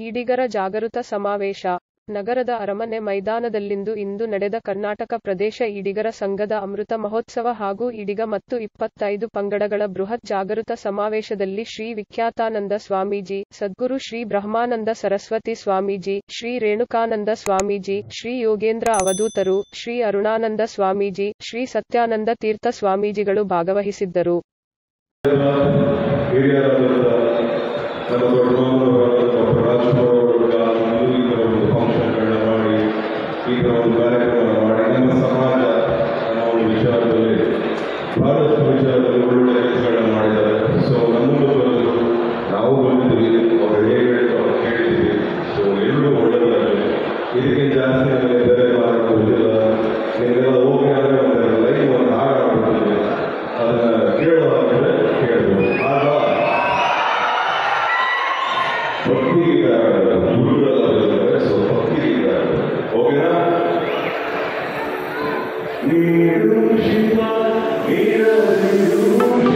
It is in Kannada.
ಈಡಿಗರ ಜಾಗೃತ ಸಮಾವೇಶ ನಗರದ ಅರಮನೆ ಮೈದಾನದಲ್ಲಿಂದು ಇಂದು ನಡೆದ ಕರ್ನಾಟಕ ಪ್ರದೇಶ ಈಡಿಗರ ಸಂಘದ ಅಮೃತ ಮಹೋತ್ಸವ ಹಾಗೂ ಈಡಿಗ ಮತ್ತು ಇಪ್ಪತ್ತೈದು ಪಂಗಡಗಳ ಬೃಹತ್ ಜಾಗೃತ ಸಮಾವೇಶದಲ್ಲಿ ಶ್ರೀ ವಿಖ್ಯಾತಾನಂದ ಸ್ವಾಮೀಜಿ ಸದ್ಗುರು ಶ್ರೀ ಬ್ರಹ್ಮಾನಂದ ಸರಸ್ವತಿ ಸ್ವಾಮೀಜಿ ಶ್ರೀ ರೇಣುಕಾನಂದ ಸ್ವಾಮೀಜಿ ಶ್ರೀ ಯೋಗೇಂದ್ರ ಅವಧೂತರು ಶ್ರೀ ಅರುಣಾನಂದ ಸ್ವಾಮೀಜಿ ಶ್ರೀ ಸತ್ಯಾನಂದ ತೀರ್ಥ ಸ್ವಾಮೀಜಿಗಳು ಭಾಗವಹಿಸಿದ್ದರು ಹಿರಿಯರಾದಂಥ ನಮ್ಮ ದೊಡ್ಡಮಾನವರಾದಂಥ ರಾಜ್ಕುಮಾರ್ ಅವರು ಈ ಥರ ಒಂದು ಫಂಕ್ಷನ್ಗಳನ್ನ ಮಾಡಿ ಈ ಥರ ಒಂದು ಕಾರ್ಯಕ್ರಮ ಮಾಡಿ ನಮ್ಮ ಸಮಾಜ ಅನ್ನೋ ಒಂದು ವಿಚಾರದಲ್ಲಿ ಬಹಳಷ್ಟು ವಿಚಾರದಲ್ಲಿ ಒಳ್ಳೊಳ್ಳೆ ಕೆಲಸಗಳನ್ನ ಮಾಡಿದ್ದಾರೆ ಸೊ ನಮ್ಮನ್ನು ಬಂದರು ನಾವು ಬಂದಿದ್ದೀವಿ ಅವರು ಹೇಗೆ ಹೇಳ್ತಾರೆ ಅವ್ರು ಕೇಳಿದ್ದೀವಿ ಸೊ ಎಲ್ಲರೂ ಒಳ್ಳೆಯದಾಗಲಿ ಇದಕ್ಕಿಂತ ಜಾಸ್ತಿ ನನಗೆ ಬೇರೆ ಮಾಡೋದಿಲ್ಲ ನಿಮಗೆಲ್ಲ ಹೋಗಿ ಅಂದರೆ ಒಂದು ಲೈನ್ ಒಂದು ಹಾಡು ಹಾಡ್ಬಿಟ್ಟಿದ್ದೀನಿ ಅದನ್ನ ಕೇಳೋ ಹಾಗಿದ್ರೆ ಕೇಳ್ಬೋದು ಆಗ ಭಕ್ತಿ ಗೀತೆ ಹಾಡೋದು ಗುರುಗಳೆಲ್ಲ ಇರ್ತಾರೆ ಸೊ ಭಕ್ತಿ ಗೀತೆ ಹಾಡೋದು ಓಕೆನಾ ನೀರು ಶಿವ ನೀರು